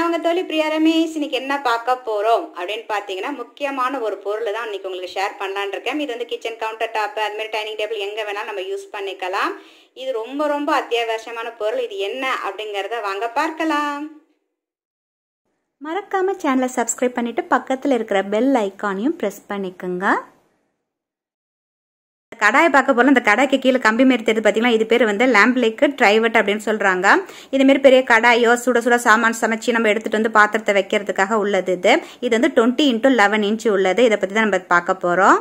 வாங்க தோழி பிரியா ரமேஷ் இன்னைக்கு என்ன பார்க்க போறோம் அப்படின்னு பார்த்தீங்கன்னா முக்கியமான ஒரு பொருள் தான் இன்னைக்கு உங்களுக்கு ஷேர் பண்ணலான்னு இருக்கேன் இது வந்து கிச்சன் கவுண்டர் டாப் அது மாதிரி டைனிங் டேபிள் எங்கே வேணாலும் நம்ம யூஸ் பண்ணிக்கலாம் இது ரொம்ப ரொம்ப அத்தியாவசியமான பொருள் இது என்ன அப்படிங்கிறத வாங்க பார்க்கலாம் மறக்காம சேனலை சப்ஸ்கிரைப் பண்ணிட்டு பக்கத்தில் இருக்கிற பெல் ஐக்கானையும் ப்ரெஸ் பண்ணிக்கோங்க கடாயை பார்க்க போல இந்த கடாய்க்கு கீழே கம்பி மாரி தெரியுது பார்த்தீங்களா இது பேர் வந்து லேம்ப்லேக்கு ட்ரைவட் அப்படின்னு சொல்கிறாங்க இதுமாரி பெரிய கடாயோ சுட சுட சாமான் சமைச்சு நம்ம எடுத்துகிட்டு வந்து பாத்திரத்தை வைக்கிறதுக்காக உள்ளது இது இது வந்து டுவெண்ட்டி இன்ட்டு லெவன் இன்ச்சு உள்ளது இதை பற்றி தான் நம்ம பார்க்க போகிறோம்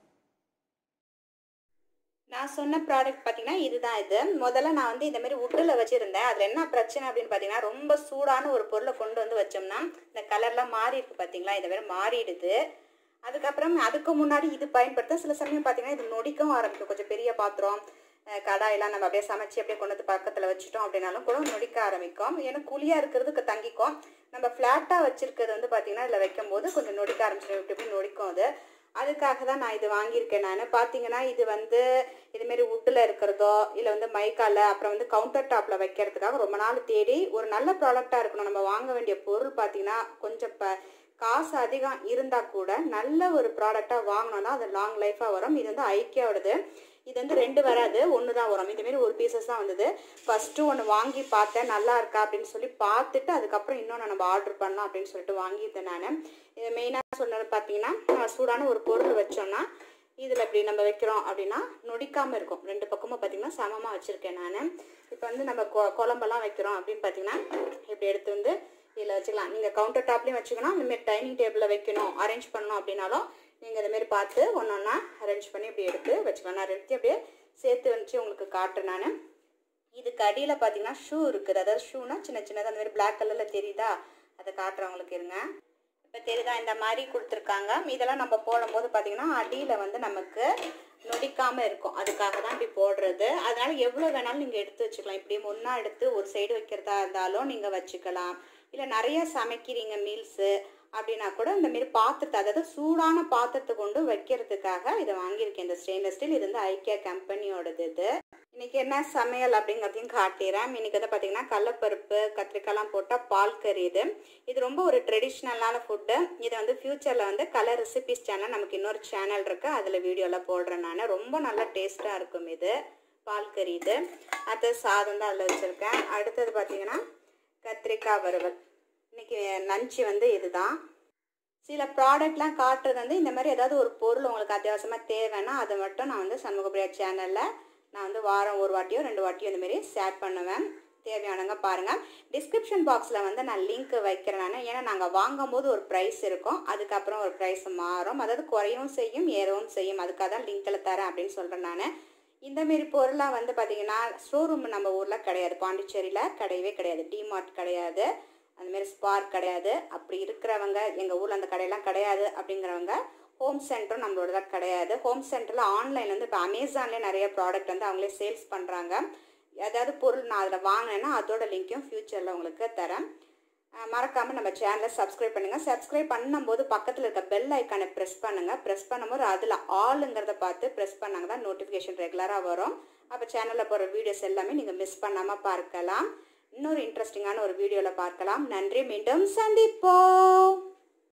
நான் சொன்ன ப்ராடக்ட் பார்த்தீங்கன்னா இதுதான் இது முதல்ல நான் வந்து இந்த மாதிரி உட்டில் வச்சுருந்தேன் அதில் என்ன பிரச்சனை அப்படின்னு பார்த்தீங்கன்னா ரொம்ப சூடான ஒரு பொருளை கொண்டு வந்து வச்சோம்னா இந்த கலர்லாம் மாறி இருக்கு பார்த்தீங்களா இந்த மாதிரி மாறிடுது அதுக்கப்புறம் அதுக்கு முன்னாடி இது பயன்படுத்த சில சமயம் பார்த்தீங்கன்னா இது நொடிக்கவும் ஆரம்பிக்கும் கொஞ்சம் பெரிய பாத்திரம் கடாயெல்லாம் நம்ம அப்படியே சமைச்சு அப்படியே கொண்டு வந்து பக்கத்தில் வச்சுட்டோம் அப்படின்னாலும் கூட நொடிக்க ஆரம்பிக்கும் ஏன்னா குழியாக இருக்கிறதுக்கு தங்கிக்கும் நம்ம ஃப்ளாட்டாக வச்சுருக்கிறது வந்து பார்த்தீங்கன்னா இதில் வைக்கும்போது கொஞ்சம் நொடிக்க ஆரம்பிச்சிடும் இப்படி இப்படி நொடிக்கும் அது அதுக்காக தான் நான் இது வாங்கியிருக்கேன் நான் பார்த்தீங்கன்னா இது வந்து இதுமாரி உட்டில் இருக்கிறதோ இல்லை வந்து மைக்கால அப்புறம் வந்து கவுண்டர் டாப்பில் வைக்கிறதுக்காக ரொம்ப நாள் தேடி ஒரு நல்ல ப்ராடக்டாக இருக்கணும் நம்ம வாங்க வேண்டிய பொருள் பார்த்தீங்கன்னா கொஞ்சம் ப காசு அதிகம் இருந்தால் கூட நல்ல ஒரு ப்ராடக்டாக வாங்கினோன்னா அது லாங் லைஃபாக வரும் இது வந்து ஐக்கியாவோடது இது வந்து ரெண்டு வராது ஒன்று தான் வரும் இதுமாரி ஒரு பீசஸ் தான் வந்தது ஃபஸ்ட்டு ஒன்று வாங்கி பார்த்தேன் நல்லா இருக்கா அப்படின்னு சொல்லி பார்த்துட்டு அதுக்கப்புறம் இன்னொன்று நம்ம ஆர்டர் பண்ணலாம் அப்படின்னு சொல்லிட்டு வாங்கியிருந்தேன் நான் இது மெயினாக சொன்னது பார்த்தீங்கன்னா சூடான ஒரு பொருள் வச்சோன்னா இதில் இப்படி நம்ம வைக்கிறோம் அப்படின்னா நொடிக்காமல் இருக்கும் ரெண்டு பக்கமும் பார்த்தீங்கன்னா சமமாக வச்சுருக்கேன் நான் இப்போ வந்து நம்ம கொ குழம்பெல்லாம் வைக்கிறோம் அப்படின்னு பார்த்தீங்கன்னா இப்படி எடுத்து வந்து இதில் வச்சுக்கலாம் நீங்கள் கவுண்டர் டாப்லேயும் வச்சுக்கணும் இந்தமாரி டைனிங் டேபிளில் வைக்கணும் அரேஞ்ச் பண்ணணும் அப்படின்னாலும் நீங்கள் இதுமாரி பார்த்து ஒன்று ஒன்றா அரேஞ்ச் பண்ணி இப்படி எடுத்து வச்சுக்கலாம் நான் எடுத்து அப்படியே சேர்த்து வச்சு உங்களுக்கு காட்டுறேன் நான் இதுக்கு அடியில் பார்த்தீங்கன்னா ஷூ இருக்குது அதாவது ஷூனா சின்ன சின்னதாக அந்த மாதிரி பிளாக் கலரில் தெரியுதா அதை காட்டுறவங்களுக்கு இருங்க இப்போ தெரியுதா இந்த மாதிரி கொடுத்துருக்காங்க இதெல்லாம் நம்ம போடும்போது பார்த்தீங்கன்னா அடியில் வந்து நமக்கு நொடிக்காமல் இருக்கும் அதுக்காக தான் இப்படி போடுறது அதனால எவ்வளோ வேணாலும் நீங்கள் எடுத்து வச்சுக்கலாம் இப்படி முன்னா எடுத்து ஒரு சைடு வைக்கிறதா இருந்தாலும் நீங்கள் வச்சுக்கலாம் இல்லை நிறைய சமைக்கிறீங்க மீல்ஸு அப்படின்னா கூட இந்த மாரி பாத்திரத்தை அதாவது சூடான பாத்திரத்தை கொண்டு வைக்கிறதுக்காக இதை வாங்கியிருக்கேன் இந்த ஸ்டெயின்லெஸ் ஸ்டீல் இது வந்து ஐக்கியா கம்பெனியோடது இது இன்னைக்கு என்ன சமையல் அப்படிங்கிறதையும் காட்டிடுறேன் இன்னைக்கு வந்து பார்த்தீங்கன்னா கடலப்பருப்பு கத்திரிக்காய்லாம் போட்டால் பால் கறி இது இது ரொம்ப ஒரு ட்ரெடிஷ்னலான ஃபுட்டு இது வந்து ஃப்யூச்சரில் வந்து கலர் ரெசிபிஸ் சேனல் நமக்கு இன்னொரு சேனல் இருக்குது அதில் வீடியோலாம் போடுறேன் நான் ரொம்ப நல்லா டேஸ்ட்டாக இருக்கும் இது பால் கறி இது அடுத்தது சாதம் தான் அதில் வச்சுருக்கேன் அடுத்தது பார்த்தீங்கன்னா கத்திரிக்காய் வறுவல் இன்னைக்கு லஞ்சு வந்து இதுதான் சில ப்ராடக்ட்லாம் காட்டுறது வந்து இந்த மாதிரி ஏதாவது ஒரு பொருள் உங்களுக்கு அத்தியாவசியமாக தேவைன்னா அதை மட்டும் நான் வந்து சண்முகப்பிரியா சேனலில் நான் வந்து வாரம் ஒரு வாட்டியோ ரெண்டு வாட்டியோ இந்த மாதிரி ஷேர் பண்ணுவேன் தேவையானவங்க பாருங்கள் டிஸ்கிரிப்ஷன் பாக்ஸில் வந்து நான் லிங்க் வைக்கிறேன் நான் ஏன்னா நாங்கள் வாங்கும் போது ஒரு ப்ரைஸ் இருக்கும் அதுக்கப்புறம் ஒரு ப்ரைஸ் மாறும் அதாவது குறையவும் செய்யும் ஏறவும் செய்யும் அதுக்காக தான் லிங்க்கில் தரேன் அப்படின்னு சொல்கிறேன் நான் இந்தமாரி பொருளாக வந்து பார்த்திங்கன்னா ஷோரூம் நம்ம ஊரில் கிடையாது பாண்டிச்சேரியில் கிடையவே கிடையாது டிமார்ட் கிடையாது அந்தமாரி ஸ்பார்க் கிடையாது அப்படி இருக்கிறவங்க எங்கள் ஊரில் அந்த கடையெல்லாம் கிடையாது அப்படிங்கிறவங்க ஹோம் சென்டரும் நம்மளோட தான் கிடையாது ஹோம் சென்டரில் ஆன்லைனில் வந்து இப்போ அமேசான்லேயே நிறைய ப்ராடக்ட் வந்து அவங்களே சேல்ஸ் பண்ணுறாங்க ஏதாவது பொருள் நான் அதில் வாங்கினேன்னா அதோட லிங்க்கையும் ஃப்யூச்சரில் உங்களுக்கு தரேன் மறக்காமல் நம்ம சேனலை சப்ஸ்கிரைப் பண்ணுங்கள் சப்ஸ்கிரைப் பண்ணும்போது பக்கத்தில் இருக்க பெல் ஐக்கானை ப்ரெஸ் பண்ணுங்கள் ப்ரெஸ் பண்ணும்போது அதில் ஆளுங்கிறத பார்த்து ப்ரெஸ் பண்ணாங்க தான் நோட்டிஃபிகேஷன் ரெகுலராக வரும் அப்போ சேனலில் போகிற வீடியோஸ் எல்லாமே நீங்கள் மிஸ் பண்ணாமல் பார்க்கலாம் இன்னொரு இன்ட்ரெஸ்டிங்கான ஒரு வீடியோவில் பார்க்கலாம் நன்றி மீண்டும் சந்திப்போம்